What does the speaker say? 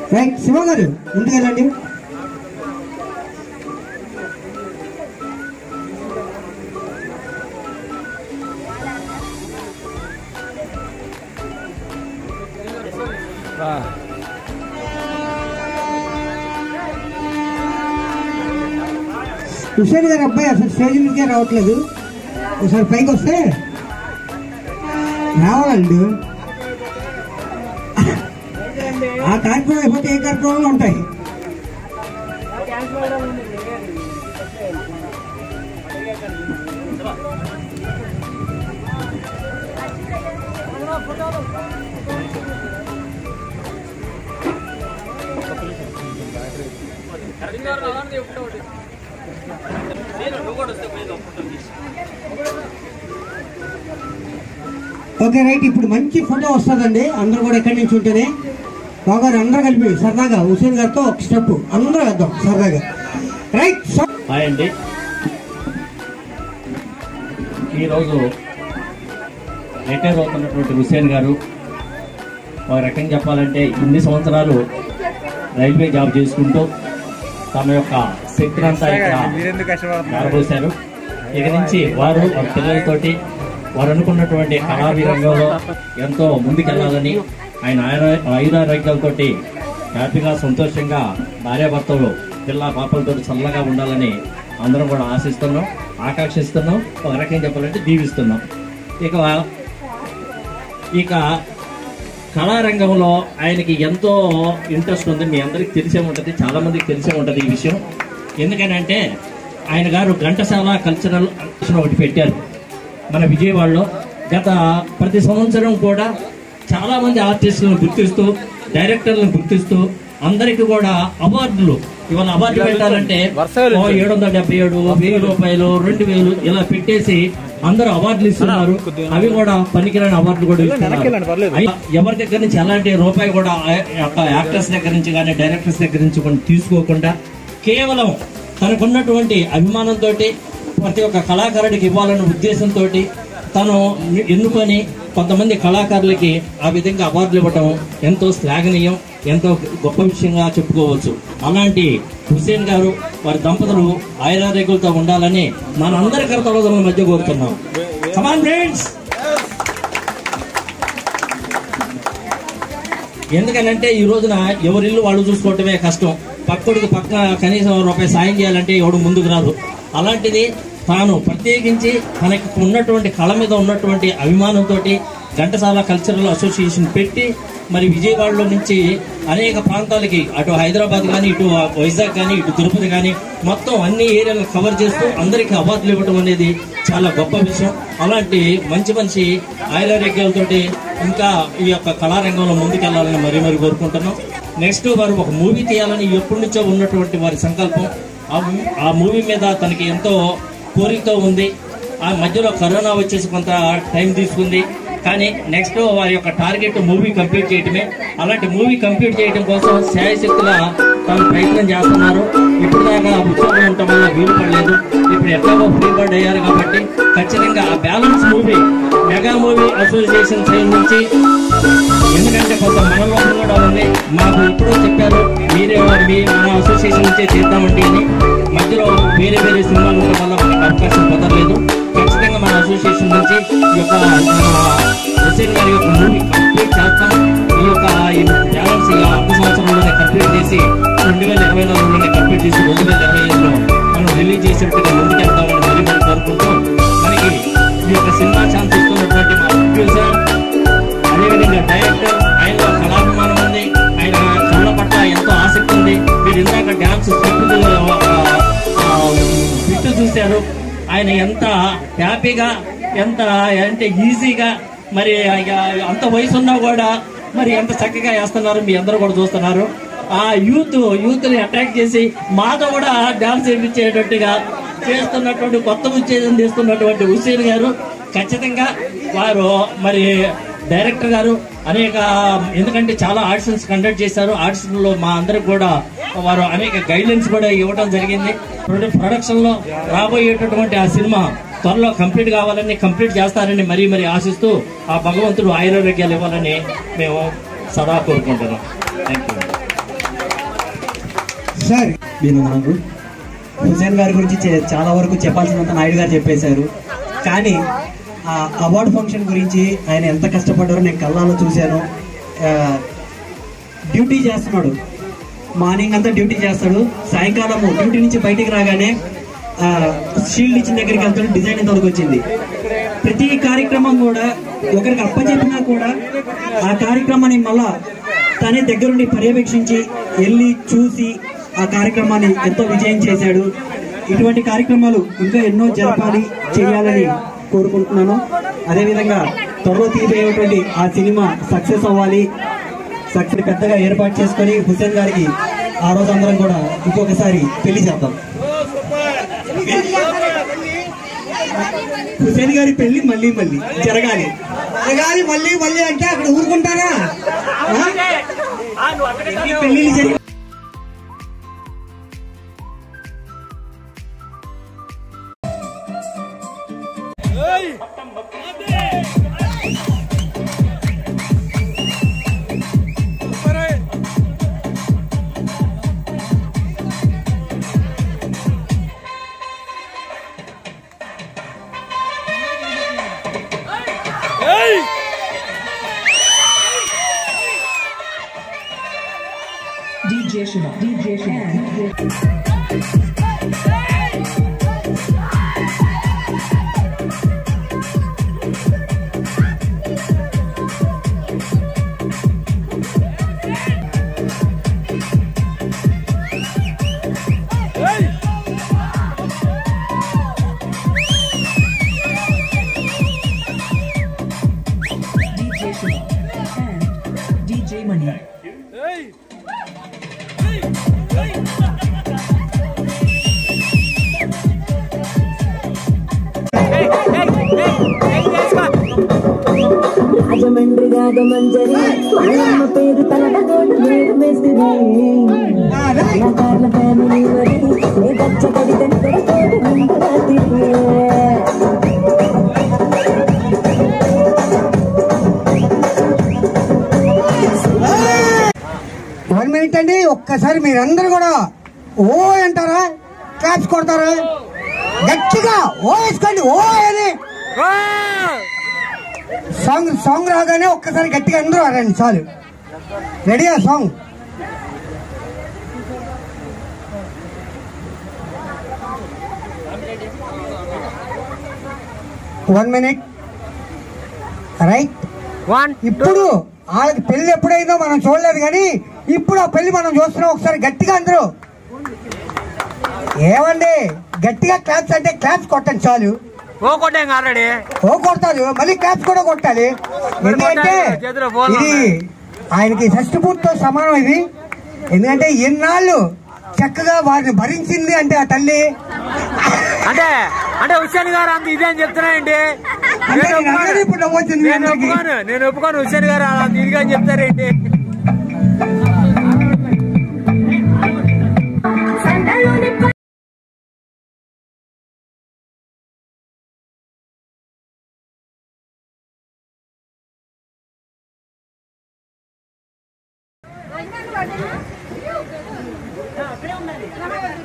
Right Shiva గారు ముందుకు వెళ్ళండి హుషేన్ గారు అబ్బాయి అసలు స్టేజ్ మీదకే రావట్లేదు ఒకసారి పైకి వస్తే రావాలండి ఆ కార్యక్రమం అయిపోతే ఏ కార్యక్రమాలు ఉంటాయి ఓకే రైట్ ఇప్పుడు మంచి ఫోటో వస్తుందండి అందరూ కూడా ఎక్కడి నుంచి ఉంటేనే బాగా అందరూ కలిపి సరదాగా హుసేన్ గారితో ఒక స్టెప్ అందరూ వేద్దాం సరదాగా రైట్ సో హాయ్ అండి ఈరోజు రిటైర్ అవుతున్నటువంటి హుసేన్ గారు ఒక రకంగా చెప్పాలంటే ఇన్ని సంవత్సరాలు రైల్వే జాబ్ చేసుకుంటూ తమ యొక్క శక్తినంతా ఇక్కడ దారబోశారు ఇక నుంచి వారు వారి పిల్లలతోటి వారు అనుకున్నటువంటి కళావి రంగంలో ఎంతో ముందుకెళ్లాలని ఆయన ఆయుర- ఆయురారోగ్యాలతోటి హ్యాపీగా సంతోషంగా భార్యాభర్తలు పిల్ల పాపలతో చల్లగా ఉండాలని అందరం కూడా ఆశిస్తున్నాం ఆకాంక్షిస్తున్నాం ఒక రకంగా చెప్పాలంటే దీవిస్తున్నాం ఇక ఇక కళారంగంలో ఆయనకి ఎంతో ఇంట్రెస్ట్ ఉంది మీ అందరికి తెలిసే ఉంటుంది చాలా మందికి తెలిసే ఉంటుంది ఈ విషయం ఎందుకనంటే ఆయన గారు ఘంటసాల కల్చరల్ అసోసియేషన్ ఒకటి పెట్టారు మన విజయవాడలో గత ప్రతి సంవత్సరం కూడా చాలా మంది ఆర్టిస్టులను గుర్తిస్తూ డైరెక్టర్లను గుర్తిస్తూ అందరికి కూడా అవార్డులు ఇవాళ అవార్డు పెట్టాలంటే ఓ ఏడు వందల డెబ్బై ఏడు వెయ్యి రూపాయలు రెండు వేలు ఇలా పెట్టేసి అందరూ అవార్డులు ఇస్తున్నారు అవి కూడా పనికిరాని అవార్డులు కూడా ఇస్తున్నారు అయ్య- ఎవరి దగ్గర నుంచి ఎలాంటి రూపాయి కూడా ఆ- యొక్క యాక్టర్స్ దగ్గర నుంచి కానీ డైరెక్టర్స్ దగ్గర నుంచి కూడా తీసుకోకుండా కేవలం తనకున్నటువంటి అభిమానంతో ప్రతి ఒక్క కళాకారుడికి ఇవ్వాలన్న ఉద్దేశంతో తను ఎన్నుకొని కొంతమంది కళాకారులకి ఆ విధంగా అవార్డులు ఇవ్వటం ఎంతో శ్లాఘనీయం ఎంతో గొప్ప విషయంగా చెప్పుకోవచ్చు అలాంటి హుసేన్ గారు వారి దంపతులు ఆయురారోగ్యాలతో ఉండాలని మనందరి కర్తవ్యాల మధ్య కోరుతున్నాం కమాన్ ఫ్రెండ్స్ ఎందుకనంటే ఈ రోజున ఎవరిల్లు వాళ్ళు చూసుకోవటమే కష్టం పక్కడికి పక్క కనీసం రూపాయి సాయం చేయాలంటే ఎవడు ముందుకు రాదు అలాంటిది తాను ప్రత్యేకించి తనకి ఉన్నటువంటి కళ మీద ఉన్నటువంటి అభిమానంతో ఘంటసాల కల్చరల్ అసోసియేషన్ పెట్టి మరి విజయవాడలో నుంచి అనేక ప్రాంతాలకి అటు హైదరాబాద్ కానీ ఇటు వైజాగ్ కానీ ఇటు తిరుపతి కానీ మొత్తం అన్ని ఏరియాలను కవర్ చేస్తూ అందరికీ అవార్డులు ఇవ్వడం అనేది చాలా గొప్ప విషయం అలాంటి మంచి మంచి ఆయురారోగ్యాలతోటి ఇంకా ఈ యొక్క కళారంగంలో ముందుకెళ్లాలని మరీ మరీ కోరుకుంటున్నాం నెక్స్ట్ వారు ఒక మూవీ తీయాలని ఎప్పటి నుంచో ఉన్నటువంటి వారి సంకల్పం ఆ మూ- ఆ మూవీ మీద తనకి ఎంతో కోరికతో ఉంది ఆ మధ్యలో కరోనా వచ్చేసి కొంత టైం తీసుకుంది కానీ నెక్స్ట్ వారి యొక్క టార్గెట్ మూవీ కంప్లీట్ చేయటమే అలాంటి మూవీ కంప్లీట్ చేయడం కోసం శాయశక్తుల తాను ప్రయత్నం చేస్తున్నారు ఇప్పుడు దాకా ఉద్యోగం ఉండటం వల్ల వీలు పడలేదు ఇప్పుడు ఎట్లాగో ఫ్రీ బర్డ్ అయ్యారు కాబట్టి ఖచ్చితంగా ఆ balance movie mega movie association side నుంచి ఎందుకంటే కొంత మనలోకం కూడా ఉంది మాకు ఎప్పుడో చెప్పారు మీరే మీ మన అసోసియేషన్ నుంచే చేద్దామండి అని మధ్యలో వేరే వేరే సినిమాలు ఉండడం వల్ల మనకు అవకాశం కుదరలేదు ఖచ్చితంగా మన అసోసియేషన్ నుంచి ఈ యొక్క హుసేన్ గారి యొక్క మూవీ కంప్లీట్ చేస్తాం ఈ యొక్క ఈ బ్యాలెన్స్ ఈ అర్థ సంవత్సరంలోనే కంప్లీట్ చేసి రెండు వేల ఇరవై నాలుగులోనే కంప్లీట్ చేసి రెండు వేల ఇరవై ఐదులో మనం రిలీజ్ చేసేట్టుగా ముందుకెళ్తామని మరీ మరి కోరుకుంటూ మనకి ఈ యొక్క సినిమా ఛాన్స్ ఇస్తున్నటువంటి మా ప్రొడ్యూసర్ అదేవిధంగా డైరెక్టర్ ఆయనలో కళాభిమానం ఉంది ఆయన కళ్ళ పట్ల ఎంతో ఆసక్తి ఉంది మీరు ఇందాక డ్యాన్స్ స్క్రిప్ట్ స్క్రిప్ట్ చూశారు ఆయన ఎంత హ్యాపీగా ఎంత అంటే ఈజీగా మరి ఇక అంత వయసు ఉన్నా కూడా మరి ఎంత చక్కగా వేస్తున్నారు మీ అందరూ కూడా చూస్తున్నారు ఆ యూత్ యూత్ ని అట్రాక్ట్ చేసి మాతో కూడా డాన్స్ చేయించేటట్టుగా చేస్తున్నటువంటి కొత్త ఉత్తేజం తీస్తున్నటువంటి హుసేన్ గారు ఖచ్చితంగా వారు మరి డైరెక్టర్ గారు అనేక ఎందుకంటే చాలా ఆడిషన్స్ కండక్ట్ చేశారు ఆడిషన్ లో మా అందరికి కూడా వారు అనేక గైడ్లైన్స్ కూడా ఇవ్వడం జరిగింది ప్రొడ- ప్రొడక్షన్ లో రాబోయేటటువంటి ఆ సినిమా త్వరలో కంప్లీట్ కావాలని కంప్లీట్ చేస్తారని మరీ మరీ ఆశిస్తూ ఆ భగవంతుడు ఆయురారోగ్యాలు ఇవ్వాలని మేము సదా కోరుకుంటున్నాం థ్యాంక్ యూ సార్ నేను నాకు హుసేన్ గారి గురించి చే- చాలా వరకు చెప్పాల్సినంత నాయుడు గారు చెప్పేశారు కానీ ఆ అవార్డు ఫంక్షన్ గురించి ఆయన ఎంత కష్టపడ్డారో నేను కళ్ళాలో చూశాను ఆ, డ్యూటీ చేస్తున్నాడు మార్నింగ్ అంతా డ్యూటీ చేస్తాడు సాయంకాలం డ్యూటీ నుంచి బయటికి రాగానే ఆ, షీల్డ్ ఇచ్చిన దగ్గరికి వెళ్తాడు డిజైన్ ఇంతవరకు వచ్చింది ప్రతి కార్యక్రమం కూడా ఒకరికి అప్పచెప్పినా కూడా ఆ కార్యక్రమాన్ని మళ్ళా తనే దగ్గరుండి పర్యవేక్షించి వెళ్ళి చూసి ఆ కార్యక్రమాన్ని ఎంతో విజయం చేశాడు ఇటువంటి కార్యక్రమాలు ఇంకా ఎన్నో జరపాలి చేయాలని కోరుకుంటున్నాను అదేవిధంగా త్వరలో తీయబోయేటువంటి ఆ సినిమా సక్సెస్ అవ్వాలి సక్సెస్ పెద్దగా ఏర్పాటు చేసుకొని హుసేన్ గారికి ఆ రోజు అందరం కూడా ఇంకొకసారి పెళ్లి చేద్దాం హుసేన్ గారి పెళ్లి మళ్ళీ మళ్ళీ జరగాలి జరగాలి మళ్ళీ మళ్ళీ అంటే అక్కడ ఊరుకుంటారా ఆ? పెళ్లిళ్ళు జరిగి DJ Shiva. DJ Shiva. DJ Shiva. And DJ Money. Rajahmundry Ragamanjari Mallamma పేరు తలటగోడు వేరు మేస్తిరి కళాకారుల ఫ్యామిలీ వరి ఏ గచ్చ కడితని కొడతోడు నింపరాతి వన్ మినిట్ అండి ఒక్కసారి మీరందరూ కూడా ఓ అంటారా క్లాప్స్ కొడతారా గట్టిగా ఓ వేసుకోండి ఓ అని సాంగ్ సాంగ్ రాగానే ఒక్కసారి గట్టిగా అందరూ ఆడండి చాలు రెడీయా సాంగ్ వన్ మినిట్ రైట్ ఇప్పుడు వాళ్ళకి పెళ్లి ఎప్పుడైందో మనం చూడలేదు కానీ ఇప్పుడు ఆ పెళ్లి మనం చూస్తున్నాం ఒకసారి గట్టిగా అందరూ ఏమండి గట్టిగా క్లాప్స్ అంటే క్లాప్స్ కొట్టండి చాలు ఓ కొట్టాం ఆల్రెడీ ఓ కొడతారు మళ్ళీ క్లాప్స్ కూడా కొట్టాలి ఎందుకంటే చేతిలో ఫోన్ ఇది ఆయనకి షష్టి పూర్తితో సమానం ఇది ఎందుకంటే ఎన్నాళ్ళు చక్కగా వారిని భరించింది అంటే ఆ తల్లి అంటే అంటే హుస్సేన్ గారు అంత ఇదే అని చెప్తున్నాయండి అంటే నేను నేను అందరినీ ఒప్పుకోను. ఇప్పుడు నవ్వొచ్చింది మీ నేను అందరికీ. ఒప్పుకోను నేను ఒప్పుకోను హుస్సేన్ గారు అంత ఇదిగా అని చెప్తారేంటి సందలోని అక్కడే ఉండాలి